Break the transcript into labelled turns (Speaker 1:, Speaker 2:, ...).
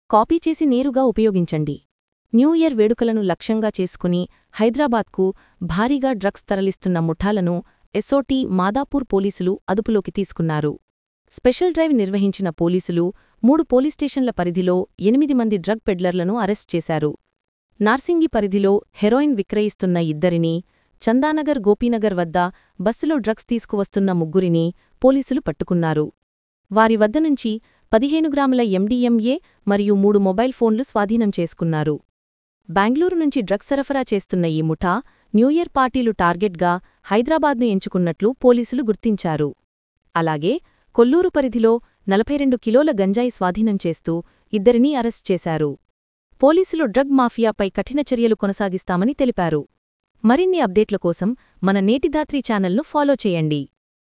Speaker 1: copy చేసి నేరుగా ఉపయోగించండి న్యూ ఇయర్ వేడుకలను లక్ష్యంగా చేసుకుని హైదరాబాద్కు భారీగా డ్రగ్స్ తరలిస్తున్న ముఠాలను ఎస్ఓటీ మాదాపూర్ పోలీసులు అదుపులోకి తీసుకున్నారు స్పెషల్ డ్రైవ్ నిర్వహించిన పోలీసులు మూడు పోలీస్ స్టేషన్ల పరిధిలో ఎనిమిది మంది డ్రగ్ పెడ్లర్లను అరెస్ట్ చేశారు నార్సింగి పరిధిలో హెరోయిన్ విక్రయిస్తున్న ఇద్దరిని చందానగర్ గోపీనగర్ వద్ద బస్సులో డ్రగ్స్ తీసుకువస్తున్న ముగ్గురిని పోలీసులు పట్టుకున్నారు వారి వద్ద నుంచి పదిహేను గ్రాముల ఎండీఎంఏ మరియు మూడు మొబైల్ ఫోన్లు స్వాధీనం చేసుకున్నారు బెంగళూరు నుంచి డ్రగ్స్ సరఫరా చేస్తున్న ఈ ముఠా న్యూఇయర్ పార్టీలు టార్గెట్గా హైదరాబాద్ను ఎంచుకున్నట్లు పోలీసులు గుర్తించారు అలాగే కొల్లూరు పరిధిలో నలభై రెండు కిలోల గంజాయి స్వాధీనం చేస్తూ ఇద్దరినీ అరెస్ట్ చేశారు పోలీసులు డ్రగ్ మాఫియాపై కఠిన చర్యలు కొనసాగిస్తామని తెలిపారు మరిన్ని అప్డేట్ల కోసం మన నేటిదాత్రి ఛానల్ను ఫాలో చేయండి